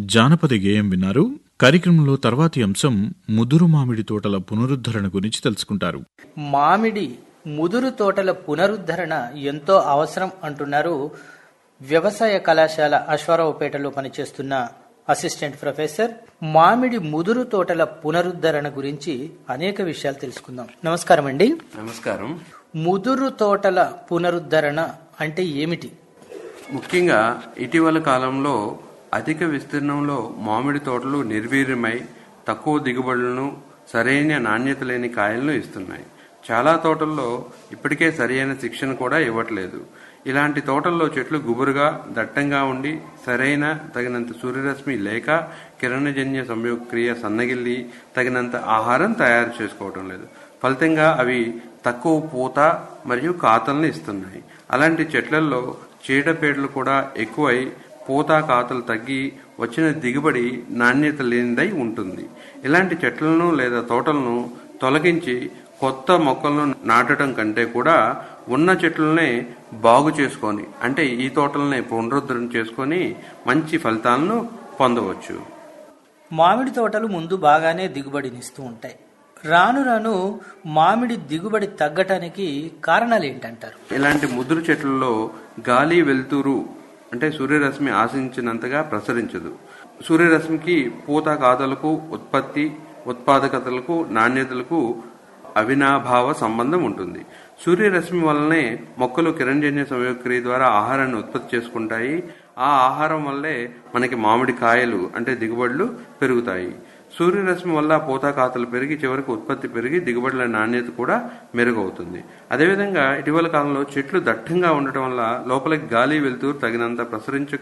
జానపద గేయం విన్నారు కార్యక్రమంలో తర్వాతి అంశం ముదురు మామిడి తోటల పునరుద్ధరణ గురించి తెలుసుకుంటారు మామిడి ముదురు తోటల పునరుద్ధరణ ఎంతో అవసరం అంటున్నారు వ్యవసాయ కళాశాల అశ్వారావుపేటలో పనిచేస్తున్న అసిస్టెంట్ ప్రొఫెసర్ మామిడి ముదురు తోటల పునరుద్ధరణ గురించి అనేక విషయాలు తెలుసుకుందాం నమస్కారం అండి నమస్కారం ముదురు తోటల పునరుద్ధరణ అంటే ఏమిటి ముఖ్యంగా ఇటీవల కాలంలో అధిక విస్తీర్ణంలో మామిడి తోటలు నిర్వీర్యమై తక్కువ దిగుబడులను సరైన నాణ్యత లేని కాయలను ఇస్తున్నాయి చాలా తోటల్లో ఇప్పటికే సరైన శిక్షణ కూడా ఇవ్వట్లేదు ఇలాంటి తోటల్లో చెట్లు గుబురుగా దట్టంగా ఉండి సరైన తగినంత సూర్యరశ్మి లేక కిరణజన్య సంయోగక్రియ సన్నగిల్లి తగినంత ఆహారం తయారు చేసుకోవటం లేదు ఫలితంగా అవి తక్కువ పూత మరియు కాతల్ని ఇస్తున్నాయి అలాంటి చెట్లల్లో చీడపీడలు కూడా ఎక్కువై పూత కాతలు తగ్గి వచ్చిన దిగుబడి నాణ్యత లేనిదై ఉంటుంది ఇలాంటి చెట్లను లేదా తోటలను తొలగించి కొత్త మొక్కలను నాటడం కంటే కూడా ఉన్న చెట్లనే బాగు చేసుకొని అంటే ఈ తోటలనే పునరుద్ధరణ చేసుకొని మంచి ఫలితాలను పొందవచ్చు మామిడి తోటలు ముందు బాగానే దిగుబడినిస్తూ ఉంటాయి రాను రాను మామిడి దిగుబడి తగ్గటానికి కారణాలు ఏంటంటారు ఇలాంటి ముదురు చెట్లలో గాలి వెలుతురు అంటే సూర్యరశ్మి ఆశించినంతగా ప్రసరించదు సూర్యరశ్మికి పూత కాతలకు ఉత్పత్తి ఉత్పాదకతలకు నాణ్యతలకు అవినాభావ సంబంధం ఉంటుంది సూర్యరశ్మి వల్లనే మొక్కలు కిరణజన్య సంయోగక్రియ ద్వారా ఆహారాన్ని ఉత్పత్తి చేసుకుంటాయి ఆ ఆహారం వల్లే మనకి మామిడి కాయలు అంటే దిగుబడులు పెరుగుతాయి సూర్యరశ్మి వల్ల పూత కాతలు పెరిగి చివరికి ఉత్పత్తి పెరిగి దిగుబడుల నాణ్యత కూడా మెరుగవుతుంది అదేవిధంగా ఇటీవల కాలంలో చెట్లు దట్టంగా ఉండటం వల్ల లోపలికి గాలి వెలుతురు తగినంత ప్రసరించక